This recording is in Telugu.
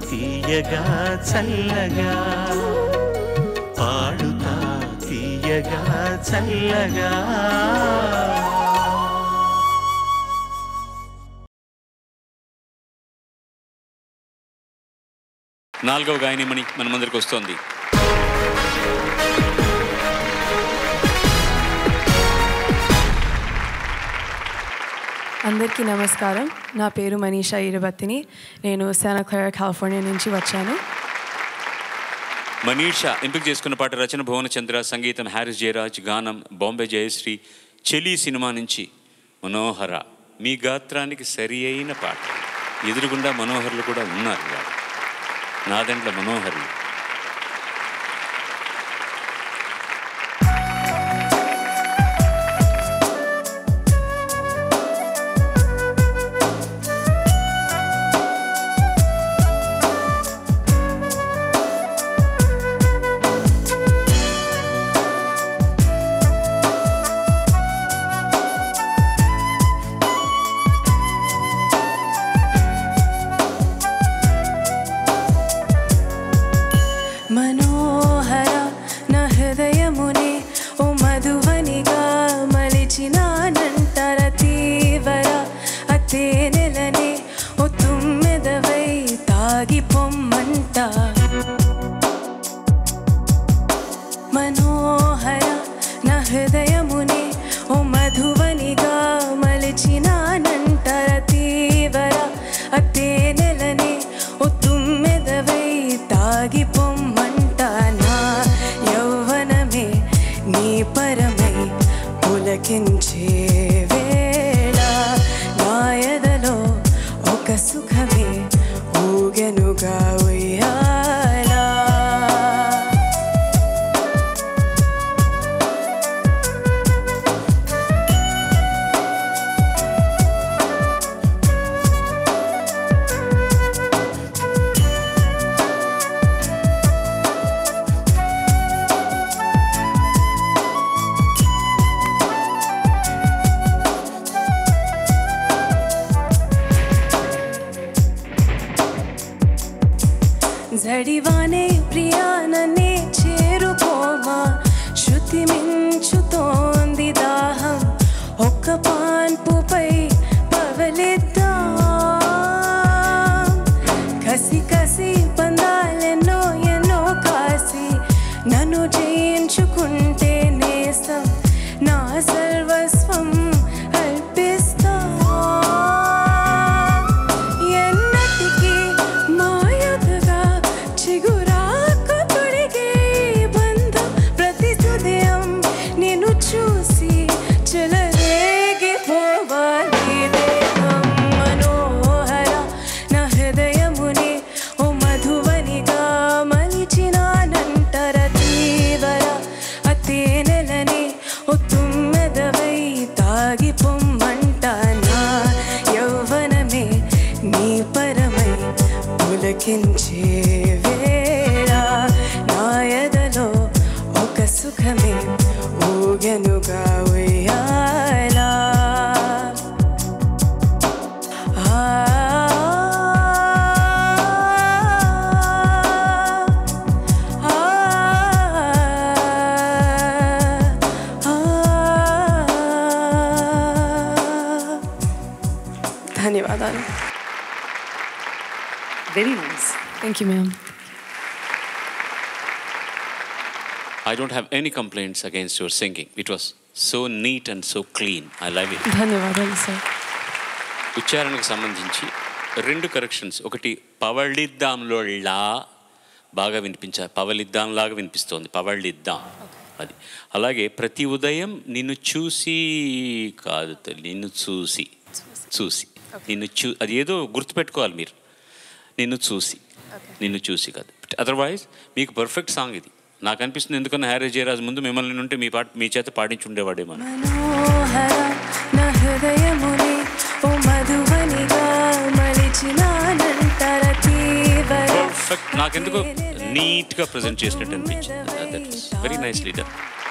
తీయగా చల్లగా పాడుతా తీయగా చల్లగా నాలుగవ గాయనిమణి మన ముందరికి వస్తోంది అందరికీ నమస్కారం నా పేరు మనీషా ఇరుబత్తిని నేను శానా క్లారా కాలిఫోర్నియా నుంచి వచ్చాను మనీషా ఎంపిక చేసుకున్న పాట రచన భువనచంద్ర సంగీతం హ్యారిస్ జయరాజ్ గానం బాంబే జయశ్రీ చెలి సినిమా నుంచి మనోహర మీ గాత్రానికి సరి అయిన పాట ఎదురుగుండా మనోహర్లు కూడా ఉన్నారు ఇవాళ. నాదంట్ల మనోహర్లు మనోహర నా హృదయమునే ఓ మధువనిగా మలిచినానంటర తీవర అతే నెలనే ఓ తుమ్మెదవై తాగి పొమ్మంట మనోహర నా హృదయమునే ఓ మధువనిగా మలిచినానంటర తీవర అతే నెలనే ఓ తుమ్మెదవై తాగి పొమ్మంట నా యౌవనమే నీ పరమై పులకించే వేళ నాయదలో ఒక సుఖమే ఊగెనుగా ఉయ్యాలా జడివానే ప్రియాననే చేరుకోమా శృతి మించుతోంది దాహం ఒక్క పాన్పుపై పవలిద్దాం కసి కసి పందాలెన్నో ఎన్నో కాసి నన్ను జయించుకుంటే నేసం నా సర్వస్వం అర్పిస్తా ఎన్నటికీ మాయదగా చిగురాకు తొడిగే బంధం ప్రతి హృదయం నిన్ను చూసి చెలరేగిపోవాలి దేహం మనోహర నా హృదయముని ఓ మధువనిగా మలిచినానంటర తీవర అతే నెలని ఓ తుమ్మెదవై తాగి పొమ్మంట నా యౌవనమే నీ పరమై పులకించే వేళ నాయదలో ఒక సుఖమే ఊగెనుగా ఉయ్యాలా ఆ ధన్యవాదాలు very nice thank you ma'am I don't have any complaints against your singing. It was so neat and so clean. I love it. ధన్యవాదాలు సార్ ఉచ్చారణకు సంబంధించి రెండు కరెక్షన్స్ ఒకటి పవళిద్దాంలో లా బాగా వినిపించా పవలిద్దాం లాగా వినిపిస్తోంది పవళిద్దాం అది అలాగే ప్రతి ఉదయం నిన్ను చూసి కాదు తల్లి నిన్ను చూసి చూసి నిన్ను చూ అది ఏదో గుర్తుపెట్టుకోవాలి మీరు నిన్ను చూసి నిన్ను చూసి కాదు అదర్వైజ్ మీకు పర్ఫెక్ట్ సాంగ్ ఇది నాకు అనిపిస్తుంది ఎందుకన్నా హ్యారీ జయరాజ్ ముందు మిమ్మల్ని ఉంటే మీ పాట మీ చేత పాడించి ఉండేవాడేమో మనోహర నా హృదయముని ఓ మధువనిగా మలిచినానంతర తీవర పర్ఫెక్ట్ నాకెందుకు నీట్గా ప్రజెంట్ చేసినట్టు అనిపించింది that was very nice leader